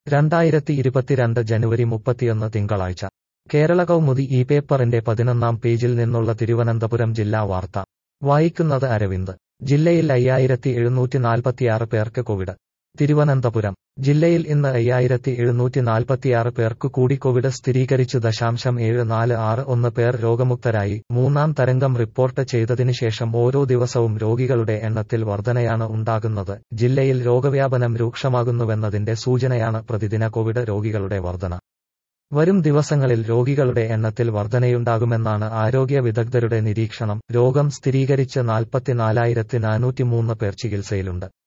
രണ്ടായിരത്തി ഇരുപത്തിരണ്ട് ജനുവരി മുപ്പത്തിയൊന്ന് തിങ്കളാഴ്ച കേരള കൗമുദി ഈ പേപ്പറിന്റെ പതിനൊന്നാം പേജിൽ നിന്നുള്ള തിരുവനന്തപുരം ജില്ലാ വാർത്ത വായിക്കുന്നത് അരവിന്ദ് ജില്ലയിൽ അയ്യായിരത്തി എഴുന്നൂറ്റി നാൽപ്പത്തിയാറ് പേർക്ക് കോവിഡ് തിരുവനന്തപുരം ജില്ലയിൽ ഇന്ന് അയ്യായിരത്തി എഴുന്നൂറ്റി നാൽപ്പത്തിയാറ് പേർക്ക് കൂടി കോവിഡ് സ്ഥിരീകരിച്ചു ദശാംശം ഏഴ് നാല് ആറ് ഒന്ന് പേർ രോഗമുക്തരായി മൂന്നാം തരംഗം റിപ്പോർട്ട് ചെയ്തതിനു ശേഷം ഓരോ ദിവസവും രോഗികളുടെ എണ്ണത്തിൽ വർധനയാണ് ഉണ്ടാകുന്നത് ജില്ലയിൽ രോഗവ്യാപനം രൂക്ഷമാകുന്നുവെന്നതിന്റെ സൂചനയാണ് പ്രതിദിന കോവിഡ് രോഗികളുടെ വർധന വരും ദിവസങ്ങളിൽ രോഗികളുടെ എണ്ണത്തിൽ വർധനയുണ്ടാകുമെന്നാണ് ആരോഗ്യ വിദഗ്ധരുടെ നിരീക്ഷണം രോഗം സ്ഥിരീകരിച്ച് നാൽപ്പത്തിനാലായിരത്തി നാനൂറ്റിമൂന്ന് പേർ ചികിത്സയിലുണ്ട്